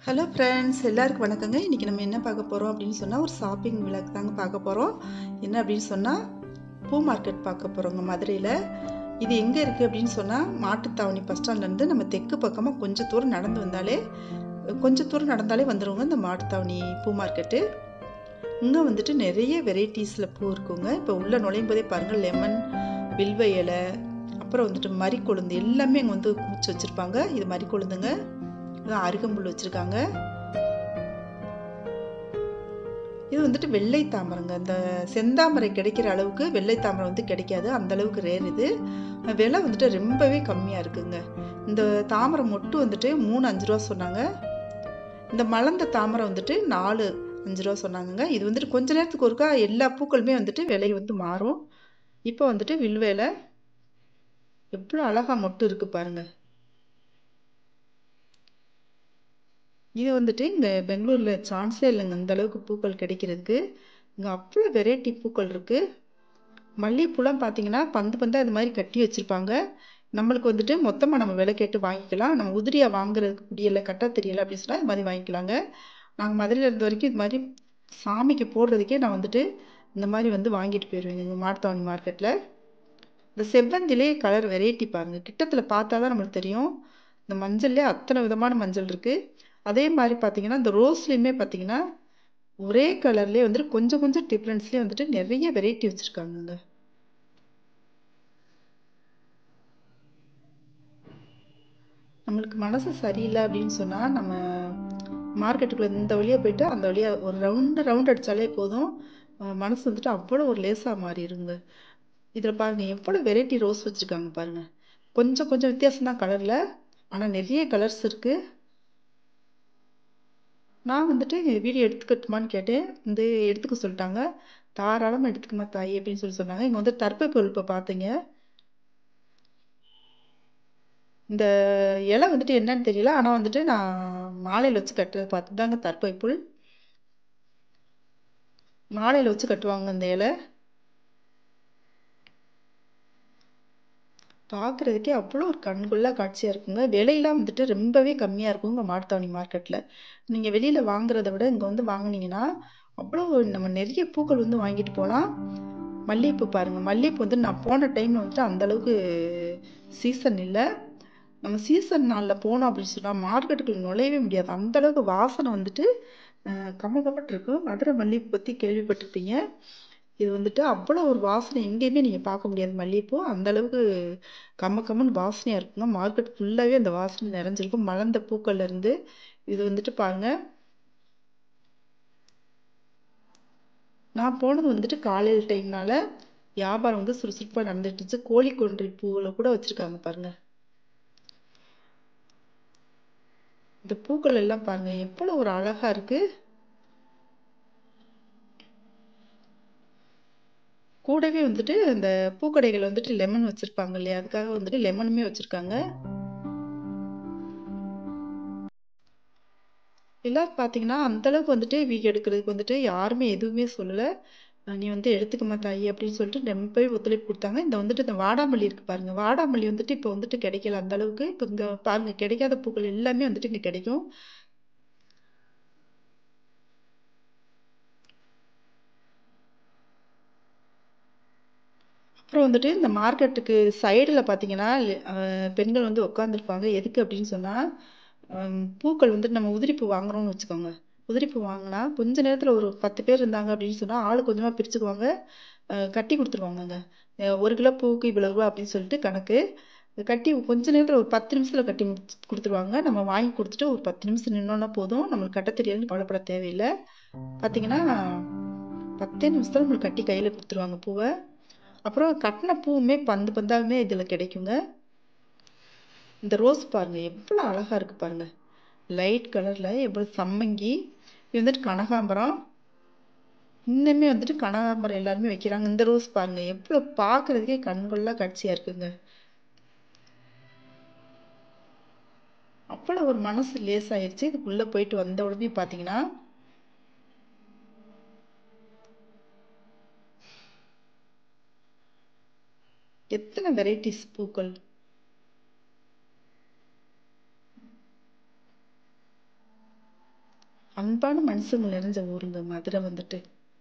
hello friends எல்லாருக்கும் வணக்கங்க இன்றைக்கி நம்ம என்ன பார்க்க போகிறோம் அப்படின்னு சொன்னால் ஒரு ஷாப்பிங் விளக்கு தாங்க பார்க்க போகிறோம் என்ன அப்படின்னு சொன்னால் பூ மார்க்கெட் பார்க்க போகிறோங்க மதுரையில் இது எங்கே இருக்குது அப்படின்னு சொன்னால் மாட்டுத்தாவணி பஸ் ஸ்டாண்ட்லேருந்து நம்ம தெற்கு பக்கமாக கொஞ்சம் தூரம் நடந்து வந்தாலே கொஞ்சம் தூரம் நடந்தாலே வந்துடுவோங்க இந்த மாட்டுத்தாவணி பூ மார்க்கெட்டு இங்கே வந்துட்டு நிறைய வெரைட்டிஸில் பூ இருக்குங்க இப்போ உள்ளே நுழையும் போதே பாருங்கள் லெமன் வில்வ இலை அப்புறம் வந்துட்டு மறிக்கொழுந்து எல்லாமே இங்கே வந்து குமிச்சு வச்சுருப்பாங்க இது மறிக்கொழுந்துங்க அருகம்புல் வச்சுருக்காங்க இது வந்துட்டு வெள்ளை தாமரைங்க இந்த செந்தாமரை கிடைக்கிற அளவுக்கு வெள்ளை தாமரை வந்து கிடைக்காது அந்த அளவுக்கு ரேர் இது விலை வந்துட்டு ரொம்பவே கம்மியாக இருக்குங்க இந்த தாமரை மொட்டு வந்துட்டு மூணு அஞ்சு ரூபா சொன்னாங்க இந்த மலர்ந்த தாமரை வந்துட்டு நாலு அஞ்சு ரூபா சொன்னாங்கங்க இது வந்துட்டு கொஞ்ச நேரத்துக்கு ஒருக்கா எல்லா பூக்களுமே வந்துட்டு விலை வந்து மாறும் இப்போ வந்துட்டு வில்வேலை எவ்வளோ அழகாக மொட்டு இருக்குது பாருங்கள் இது வந்துட்டு இங்கே பெங்களூரில் சான்ஸே இல்லைங்க இந்த அளவுக்கு பூக்கள் கிடைக்கிறதுக்கு இங்கே அவ்வளோ வெரைட்டி பூக்கள் இருக்குது மல்லிகைப்பூலாம் பார்த்தீங்கன்னா பந்து பந்தாக இது மாதிரி கட்டி வச்சுருப்பாங்க நம்மளுக்கு வந்துட்டு மொத்தமாக நம்ம விலை கேட்டு வாங்கிக்கலாம் நம்ம உதிரியாக வாங்குறதுக்கு முடியலை கட்ட தெரியலை அப்படின்னு சொன்னால் இது மாதிரி வாங்கிக்கலாங்க நாங்கள் மதுரையில் இருந்த வரைக்கும் இது மாதிரி சாமிக்கு போடுறதுக்கே நான் வந்துட்டு இந்த மாதிரி வந்து வாங்கிட்டு போயிடுவேங்க எங்கள் மாட்டுத்தாவணி மார்க்கெட்டில் இந்த செவ்வந்திலே கலர் வெரைட்டி பாருங்கள் கிட்டத்தில் பார்த்தா தான் நம்மளுக்கு தெரியும் இந்த மஞ்சள்லேயே அத்தனை விதமான மஞ்சள் இருக்குது அதே மாதிரி பார்த்தீங்கன்னா இந்த ரோஸ்லேயுமே பார்த்தீங்கன்னா ஒரே கலர்லேயே வந்துட்டு கொஞ்சம் கொஞ்சம் டிஃப்ரென்ஸ்லேயே வந்துட்டு நிறைய வெரைட்டி வச்சுருக்காங்கங்க நம்மளுக்கு மனசு சரியில்லை அப்படின்னு சொன்னால் நம்ம மார்க்கெட்டுக்குள்ளே இந்த வழியாக போயிட்டு அந்த வழியாக ஒரு ரவுண்டு ரவுண்ட் அடித்தாலே போதும் மனசு வந்துட்டு அவ்வளோ ஒரு லேசாக மாறிடுங்க இதில் பாருங்கள் எவ்வளோ வெரைட்டி ரோஸ் வச்சுருக்காங்க பாருங்கள் கொஞ்சம் கொஞ்சம் வித்தியாசம் தான் கலரில் ஆனால் நிறைய கலர்ஸ் இருக்குது நான் வந்துட்டு வீடியோ எடுத்துக்கட்டுமான்னு கேட்டேன் இந்த எடுத்துக்க சொல்லிட்டாங்க தாராளமாக எடுத்துக்கமா தாய் அப்படின்னு சொல்லி சொன்னாங்க இங்கே வந்து தற்பை பொருள் பார்த்தீங்க இந்த இலை வந்துட்டு என்னன்னு தெரியல ஆனால் வந்துட்டு நான் மாலையில் வச்சு கட்டுறது பார்த்து தாங்க தற்பை புல் மாலையில் வச்சு கட்டுவாங்க இந்த இலை பார்க்குறதுக்கே அவ்வளோ ஒரு கண்கொள்ளா காட்சியாக இருக்குங்க விலையெல்லாம் வந்துட்டு ரொம்பவே கம்மியாக இருக்குங்க மாட்டுத்தாவணி மார்க்கெட்டில் நீங்கள் வெளியில் வாங்குறத விட இங்கே வந்து வாங்கினீங்கன்னா அவ்வளோ நம்ம நிறைய பூக்கள் வந்து வாங்கிட்டு போகலாம் மல்லிகைப்பூ பாருங்கள் மல்லிகைப்பூ வந்து நான் போன டைமில் வந்துட்டு அந்தளவுக்கு சீசன் இல்லை நம்ம சீசன் நாளில் போனோம் அப்படின்னு சொன்னால் மார்க்கெட்டுக்குள்ள நுழையவே முடியாது அந்தளவுக்கு வாசனை வந்துட்டு கம்ம கம்மட்டு இருக்கும் மதுரை மல்லிகைப்பூ பற்றி கேள்விப்பட்டிருப்பீங்க இது வந்துட்டு அவ்வளோ ஒரு வாசனை எங்கேயுமே நீங்கள் பார்க்க முடியாது மல்லிகைப்பூ அந்தளவுக்கு கம்ம கம்மன்னு வாசனையாக இருக்குங்க மார்க்கெட் ஃபுல்லாகவே அந்த வாசனை நிறைஞ்சிருக்கும் மலர்ந்த பூக்கள்லேருந்து இது வந்துட்டு பாருங்கள் நான் போனது வந்துட்டு காலையில் டைம்னால வியாபாரம் வந்து சுறுசுறுப்பாக நடந்துட்டுச்சு கோழி கொன்றை பூவில் கூட வச்சுருக்காங்க பாருங்கள் இந்த பூக்கள் எல்லாம் பாருங்கள் எவ்வளோ ஒரு அழகாக இருக்குது கூடவே வந்துட்டு இந்த பூக்கடைகள் வந்துட்டு லெமன் வச்சுருப்பாங்க இல்லையா அதுக்காக வந்துட்டு லெமனுமே வச்சுருக்காங்க எல்லோரும் பார்த்தீங்கன்னா அந்தளவுக்கு வந்துட்டு வீடியோ எடுக்கிறதுக்கு வந்துட்டு யாருமே எதுவுமே சொல்லலை நீ வந்து எடுத்துக்கமா தாயி அப்படின்னு சொல்லிட்டு ரொம்பவே ஒத்துழைப்பு கொடுத்தாங்க இந்த வந்துட்டு இந்த வாடாமல்லி இருக்குது பாருங்கள் வாடாமல்லி வந்துட்டு இப்போ வந்துட்டு கிடைக்கல அந்த அளவுக்கு இப்போ இங்கே பாருங்கள் கிடைக்காத பூக்கள் எல்லாமே வந்துட்டு இங்கே கிடைக்கும் அப்புறம் வந்துட்டு இந்த மார்க்கெட்டுக்கு சைடில் பார்த்தீங்கன்னா பெண்கள் வந்து உட்காந்துருப்பாங்க எதுக்கு அப்படின்னு சொன்னால் பூக்கள் வந்துட்டு நம்ம உதிரிப்பூ வாங்குறோம்னு வச்சுக்கோங்க உதிரிப்பூ வாங்கினா கொஞ்ச நேரத்தில் ஒரு பத்து பேர் இருந்தாங்க அப்படின்னு சொன்னால் ஆள் கொஞ்சமாக பிரிச்சுக்குவாங்க கட்டி கொடுத்துருவாங்கங்க ஒரு கிலோ பூவுக்கு இவ்வளோ ரூபா அப்படின்னு சொல்லிட்டு கணக்கு கட்டி கொஞ்ச நேரத்தில் ஒரு பத்து நிமிஷத்தில் கட்டி கொடுத்துருவாங்க நம்ம வாங்கி கொடுத்துட்டு ஒரு பத்து நிமிஷம் நின்னோன்னா போதும் நம்மளுக்கு கட்ட தெரியாதுன்னு கவலைப்பட தேவையில்லை பார்த்தீங்கன்னா பத்தே நிமிஷத்தில் நம்மளுக்கு கட்டி கையில் கொடுத்துருவாங்க பூவை அப்புறம் கட்டின பூவுமே பந்து பந்தாவுமே இதில் கிடைக்குங்க இந்த ரோஸ் பாருங்கள் எவ்வளோ அழகாக இருக்குது பாருங்கள் லைட் கலரில் எவ்வளோ சம்மங்கி இது வந்துட்டு கனகாம்பரம் இன்னுமே வந்துட்டு கனகாம்பரம் எல்லாருமே வைக்கிறாங்க இந்த ரோஸ் பாருங்கள் எவ்வளோ பார்க்குறதுக்கே கண்கொள்ளா காட்சியாக இருக்குங்க அவ்வளோ ஒரு மனசு லேசாயிருச்சு இதுக்குள்ளே போயிட்டு வந்த உடனே பார்த்தீங்கன்னா எத்தனை வெரைட்டிஸ் பூக்கள் அன்பான மனுஷங்க நிறைஞ்ச ஊருங்க மதுரை வந்துட்டு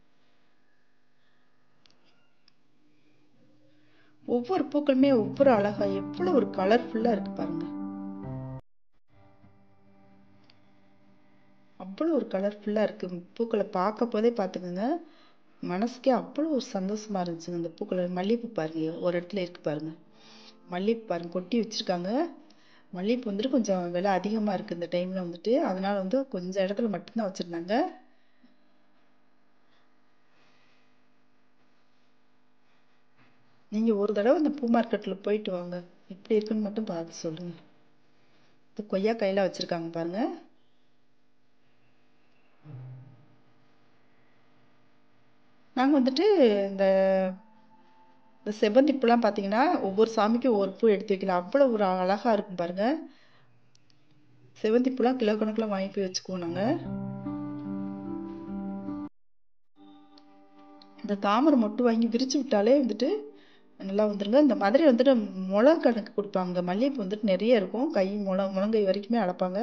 ஒவ்வொரு பூக்களுமே ஒவ்வொரு அழகா எவ்வளவு ஒரு கலர்ஃபுல்லா இருக்கு பாருங்க அவ்வளோ ஒரு கலர்ஃபுல்லா இருக்கு பூக்களை பார்க்க போதே பார்த்துக்கோங்க மனசுக்கே அவ்வளோ ஒரு சந்தோஷமா இருந்துச்சுங்க இந்த பூக்களை மல்லிகைப்பூ பாருங்க ஒரு இடத்துல இருக்கு பாருங்க மல்லிகைப்பூ பாருங்க கொட்டி வச்சிருக்காங்க மல்லிகைப்பூ வந்துட்டு கொஞ்சம் விலை அதிகமா இருக்கு இந்த டைம்ல வந்துட்டு அதனால வந்து கொஞ்சம் இடத்துல மட்டும்தான் வச்சிருந்தாங்க நீங்க ஒரு தடவை இந்த பூ மார்க்கெட்ல போயிட்டு வாங்க எப்படி இருக்குன்னு மட்டும் பார்த்து சொல்லுங்க இது கொய்யா கையில வச்சிருக்காங்க பாருங்க நாங்க வந்துட்டு இந்த இந்த செவ்வந்தி பூலாம் பார்த்தீங்கன்னா ஒவ்வொரு சாமிக்கும் ஒவ்வொரு பூ எடுத்து வைக்கலாம் அவ்வளோ ஒரு அழகா இருக்கும் பாருங்க செவ்வந்தி பூலாம் கிலோ கணக்குல வாங்கி போய் வச்சுக்குவோம் நாங்க இந்த தாமரை மொட்டு வாங்கி விரிச்சு விட்டாலே வந்துட்டு நல்லா வந்துருங்க இந்த மாதிரி வந்துட்டு முளம் கணக்கு கொடுப்பாங்க மல்லிகைப்பூ வந்துட்டு நிறைய இருக்கும் கை முளம் முழங்கை வரைக்குமே அளப்பாங்க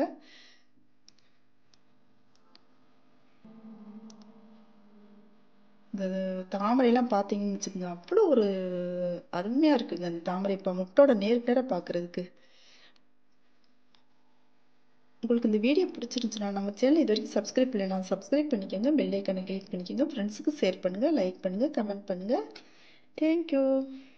இந்த தாமரைலாம் பார்த்தீங்கன்னு வச்சுக்கோங்க அவ்வளோ ஒரு அருமையா இருக்குங்க அந்த தாமரை இப்போ முட்டோட நேர் நேராக பார்க்கறதுக்கு உங்களுக்கு இந்த வீடியோ பிடிச்சிருந்துச்சுன்னா நம்ம சேனல் இது வரைக்கும் சப்ஸ்கிரைப் பண்ணலைனா சப்ஸ்கிரைப் பண்ணிக்கோங்க பெல் ஐக்கனை கிளிக் பண்ணிக்கோங்க ஃப்ரெண்ட்ஸுக்கு ஷேர் பண்ணுங்கள் லைக் பண்ணுங்கள் கமெண்ட் பண்ணுங்கள் தேங்க்யூ